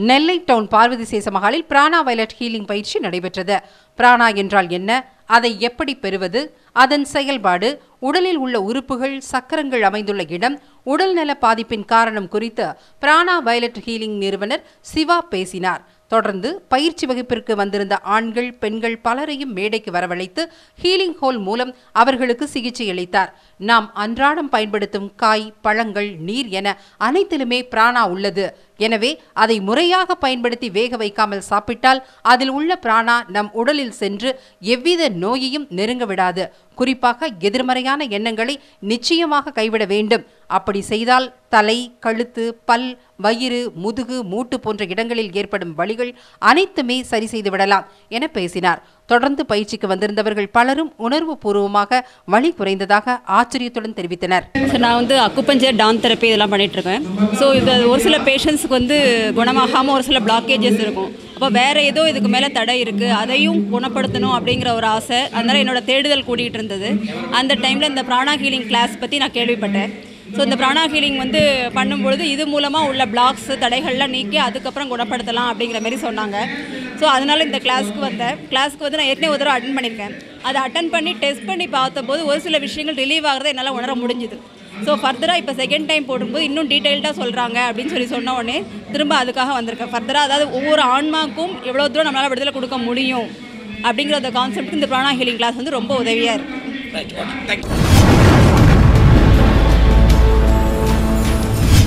நெல்லை town Parvathi Sesha மகாலில் Prana violet healing பயிற்சி நடைபெற்றது பிராணா என்றால் என்ன அதை எப்படி பெறுவது அதன் செயல்பாடு உடலில் உள்ள உறுப்புகள் சக்கரங்கள் அமைந்துள்ள இடம் உடல்நல பாதிப்பின் காரணம் குறித்து பிராணா வயலட் ஹீலிங் நிறுவனர் சிவா பேசினார் தொடர்ந்து பயிற்சி வகுப்பிற்கு வந்திருந்த ஆண்கள் பெண்கள் பலரையும் மேடைக்கு வரவழைத்து ஹீலிங் ஹோல் மூலம் அவர்களுக்கு சிகிச்சை அளித்தார் நாம் அன்றாடம் பயன்படுத்தும் காய் பழங்கள் நீர் என அனைத்திலுமே பிராணா உள்ளது எனவே அதை முறையாக பயன்படுத்தி வேக வைக்காமல் சாப்பிட்டால் அதில் உள்ள பிராணா நம் உடலில் சென்று எவ்வித நோயையும் நெருங்க விடாது குறிப்பாக எதிர்மறையான எண்ணங்களை நிச்சயமாக கைவிட வேண்டும் அப்படி செய்தால் தலை கழுத்து பல் வயிறு முதுகு மூட்டு போன்ற இடங்களில் ஏற்படும் வலிகள் அனைத்துமே சரி செய்து விடலாம் என பேசினார் தொடர்ந்து பயிற்சிக்கு வந்திருந்தவர்கள் பலரும் உணர்வு பூர்வமாக வலி குறைந்ததாக ஆச்சரியத்துடன் தெரிவித்தனர் ஸோ நான் வந்து அக்குப்பஞ்சர் டான் தெரப்பி இதெல்லாம் பண்ணிட்டு இருக்கேன் ஸோ இது ஒரு சில பேஷண்ட்ஸுக்கு வந்து குணமாகாமல் ஒரு சில பிளாக்கேஜஸ் இருக்கும் அப்போ வேறு ஏதோ இதுக்கு மேலே தடை இருக்குது அதையும் குணப்படுத்தணும் அப்படிங்கிற ஒரு ஆசை அதனால் என்னோட தேடுதல் கூடிட்டு இருந்தது அந்த டைமில் இந்த பிராணா ஹீலிங் கிளாஸ் பற்றி நான் கேள்விப்பட்டேன் ஸோ இந்த பிராணா ஹீலிங் வந்து பண்ணும்பொழுது இது மூலமாக உள்ள பிளாக்ஸ் தடைகள்லாம் நீக்கி அதுக்கப்புறம் குணப்படுத்தலாம் அப்படிங்கிற மாதிரி சொன்னாங்க ஸோ அதனால் இந்த கிளாஸ்க்கு வந்தேன் கிளாஸ்க்கு வந்து நான் ஏற்கனவே ஒரு தடவை அட்டன் பண்ணியிருக்கேன் அதை அட்டன் பண்ணி டெஸ்ட் பண்ணி பார்த்தபோது ஒரு சில விஷயங்கள் ரிலீவ் ஆகிறத என்னால் உணர முடிஞ்சுது ஸோ ஃபர்தராக இப்போ செகண்ட் டைம் போடும்போது இன்னும் டீட்டெயில்டாக சொல்கிறாங்க அப்படின்னு சொல்லி சொன்ன உடனே திரும்ப அதுக்காக வந்திருக்கேன் ஃபர்தராக அதாவது ஒவ்வொரு ஆன்மாக்கும் எவ்வளோ தூரம் நம்மளால் விடுதலை கொடுக்க முடியும் அப்படிங்கிற அந்த கான்செப்ட்டுக்கு இந்த பிராணா ஹீலிங் கிளாஸ் வந்து ரொம்ப உதவியாக இருக்குது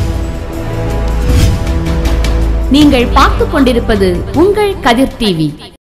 நீங்கள் பார்த்துக் கொண்டிருப்பது உங்கள் கதிர் டிவி